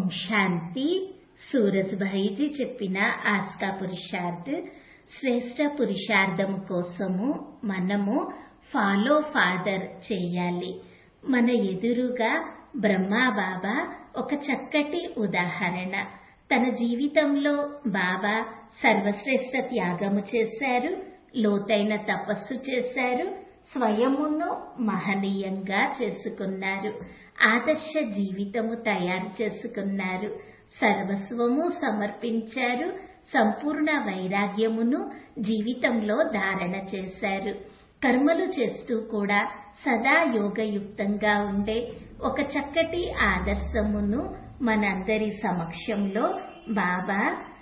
శాంతి సూరజ్భాయిజీ చెప్పిన ఆస్కా పురుషార్థ్ శ్రేష్ట పురుషార్థము కోసము మనము ఫాలో ఫాదర్ చేయాలి మన ఎదురుగా బ్రహ్మా బాబా ఒక చక్కటి ఉదాహరణ తన జీవితంలో బాబా సర్వశ్రేష్ఠ త్యాగము చేశారు లోతైన తపస్సు చేశారు స్వయమును మహనీయంగా చేసుకున్నారు ఆదర్శ జీవితము తయారు చేసుకున్నారు సర్వస్వము సమర్పించారు సంపూర్ణ వైరాగ్యమును జీవితంలో ధారణ చేశారు కర్మలు చేస్తూ కూడా సదా యోగయుక్తంగా ఉండే ఒక చక్కటి ఆదర్శమును మనందరి సమక్షంలో బాబా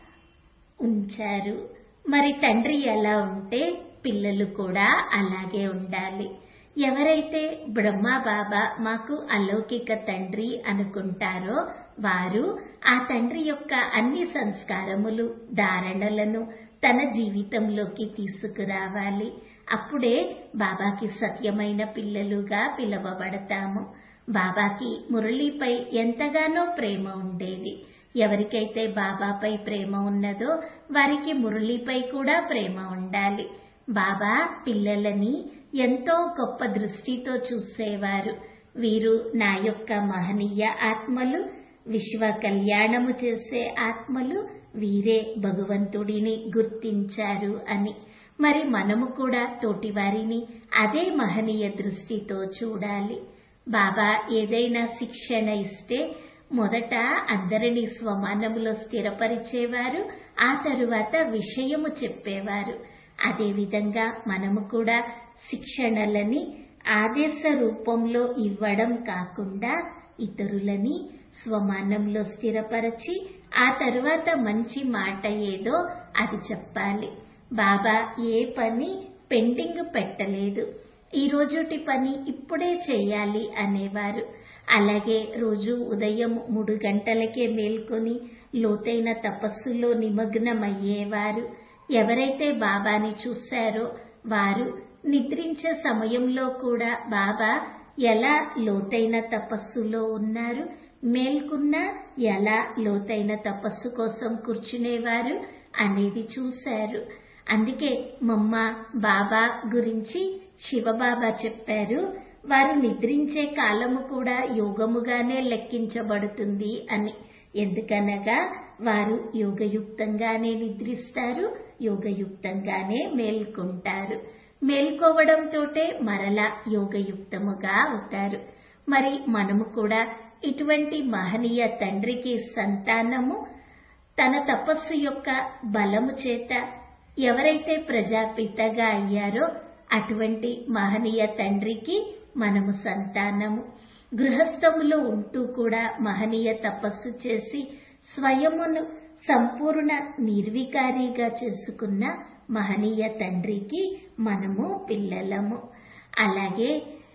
ఉంచారు మరి తండ్రి ఎలా ఉంటే పిల్లలు కూడా అలాగే ఉండాలి ఎవరైతే బ్రహ్మ బాబా మాకు అలౌకిక తండ్రి అనుకుంటారో వారు ఆ తండ్రి యొక్క అన్ని సంస్కారములు ధారణలను తన జీవితంలోకి తీసుకురావాలి అప్పుడే బాబాకి సత్యమైన పిల్లలుగా పిలువబడతాము బాబాకి మురళీపై ఎంతగానో ప్రేమ ఉండేది ఎవరికైతే బాబాపై ప్రేమ ఉన్నదో వారికి మురళీపై కూడా ప్రేమ ఉండాలి బాబా పిల్లలని ఎంతో గొప్ప దృష్టితో చూసేవారు వీరు నా యొక్క మహనీయ ఆత్మలు విశ్వ కళ్యాణము చేసే ఆత్మలు వీరే భగవంతుడిని గుర్తించారు అని మరి మనము కూడా తోటివారిని అదే మహనీయ దృష్టితో చూడాలి బాబా ఏదైనా శిక్షణ ఇస్తే మొదట అందరినీ స్వమానములో స్థిరపరిచేవారు ఆ తరువాత విషయము చెప్పేవారు అదేవిధంగా మనము కూడా శిక్షణలని ఆదేశ రూపంలో ఇవ్వడం కాకుండా ఇతరులని స్వమానంలో స్థిరపరచి ఆ తరువాత మంచి మాట ఏదో అది చెప్పాలి బాబా ఏ పని పెండింగ్ పెట్టలేదు ఈ రోజుటి పని ఇప్పుడే చేయాలి అనేవారు అలాగే రోజు ఉదయం మూడు గంటలకే మేల్కొని లోతైన తపస్సులో నిమగ్నమయ్యేవారు ఎవరైతే బాబాని చూశారో వారు నిద్రించే సమయంలో కూడా బాబా ఎలా లోతైన తపస్సులో ఉన్నారు మేల్కున్నా ఎలా లోతైన తపస్సు కోసం కూర్చునేవారు అనేది చూశారు అందుకే మమ్మ బాబా గురించి శివబాబా చెప్పారు వారు నిద్రించే కాలము కూడా యోగముగానే లెక్కించబడుతుంది అని ఎందుకనగా వారు యోగయుక్తంగానే నిద్రిస్తారు యోగయుక్తంగానే మేల్కొంటారు మేల్కోవడంతోటే మరలా యోగయుక్తముగా అవుతారు మరి మనము కూడా ఇటువంటి మహనీయ తండ్రికి సంతానము తన తపస్సు యొక్క బలము చేత ఎవరైతే ప్రజాపితగా అయ్యారో అటువంటి మహనీయ తండ్రికి మనము సంతానము గృహస్థములో ఉంటూ కూడా మహనీయ తపస్సు చేసి స్వయమును సంపూర్ణ నిర్వికారిగా చేసుకున్న మహనీయ తండ్రికి మనము పిల్లలము అలాగే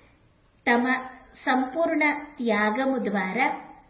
తమ సంపూర్ణ త్యాగము ద్వారా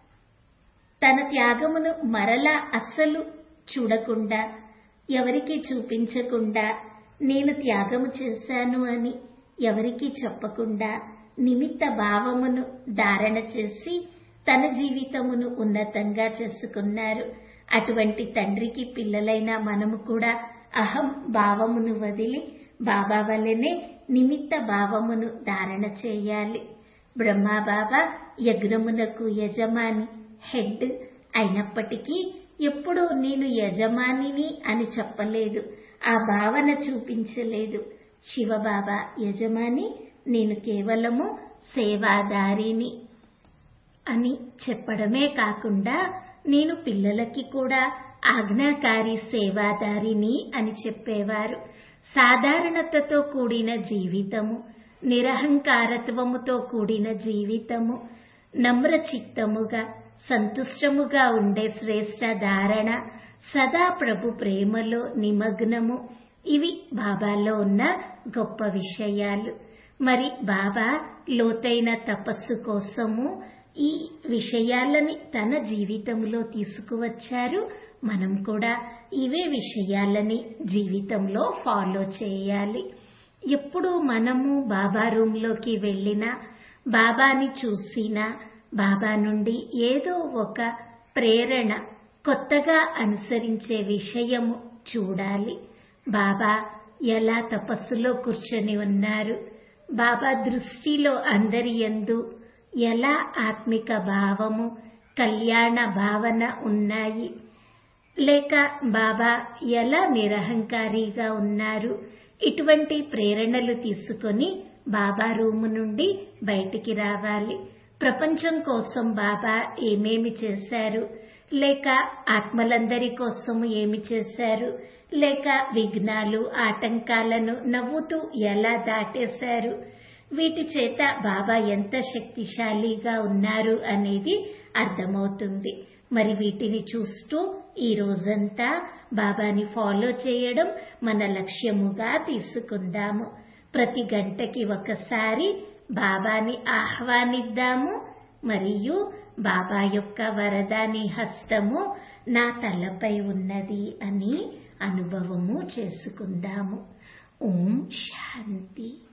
తన త్యాగమును మరలా అస్సలు చూడకుండా ఎవరికి చూపించకుండా నేను త్యాగము చేశాను అని ఎవరికి చెప్పకుండా నిమిత్త భావమును ధారణ చేసి తన జీవితమును ఉన్నతంగా చేసుకున్నారు అటువంటి తండ్రికి పిల్లలైన మనము కూడా అహం భావమును వదిలి బాబా వల్లనే నిమిత్త భావమును ధారణ చేయాలి బ్రహ్మా బాబా యజ్ఞమునకు యజమాని హెడ్ అయినప్పటికీ ఎప్పుడూ నేను యజమానిని అని చెప్పలేదు ఆ భావన చూపించలేదు శివబాబా యజమాని నేను కేవలము సేవాదారిని అని చెప్పడమే కాకుండా నేను పిల్లలకి కూడా ఆజ్ఞాకారి సేవాదారిని అని చెప్పేవారు సాధారణతతో కూడిన జీవితము నిరహంకారత్వముతో కూడిన జీవితము నమ్ర చిత్తముగా సంతుష్టముగా ఉండే శ్రేష్ట ధారణ సదా ప్రభు ప్రేమలో నిమగ్నము ఇవి బాబాలో ఉన్న గొప్ప విషయాలు మరి బాబా లోతైన తపస్సు కోసము ఈ విషయాలని తన జీవితంలో తీసుకువచ్చారు మనం కూడా ఇవే విషయాలని జీవితంలో ఫాలో చేయాలి ఎప్పుడు మనము బాబా రూమ్లోకి వెళ్ళినా బాబాని చూసినా బాబా నుండి ఏదో ఒక ప్రేరణ కొత్తగా అనుసరించే విషయము చూడాలి బాబా ఎలా తపస్సులో కూర్చొని ఉన్నారు బాబా దృష్టిలో అందరి యందు ఎలా ఆత్మిక భావము కళ్యాణ భావన ఉన్నాయి లేక బాబా ఎలా నిరహంకారిగా ఉన్నారు ఇటువంటి ప్రేరణలు తీసుకొని బాబా రూము నుండి బయటికి రావాలి ప్రపంచం కోసం బాబా ఏమేమి చేశారు లేక ఆత్మలందరి కోసం ఏమి చేశారు లేక విఘ్నాలు ఆటంకాలను నవ్వుతూ ఎలా దాటేశారు వీటి చేత బాబా ఎంత శక్తిశాలిగా ఉన్నారు అనేది అర్థమవుతుంది మరి వీటిని చూస్తూ ఈ రోజంతా బాబాని ఫాలో చేయడం మన లక్ష్యముగా తీసుకుందాము ప్రతి గంటకి ఒకసారి బాబాని ఆహ్వానిద్దాము మరియు బాబా యొక్క వరదాని హస్తము నా తలపై ఉన్నది అని అనుభవము చేసుకుందాము ఓం శాంతి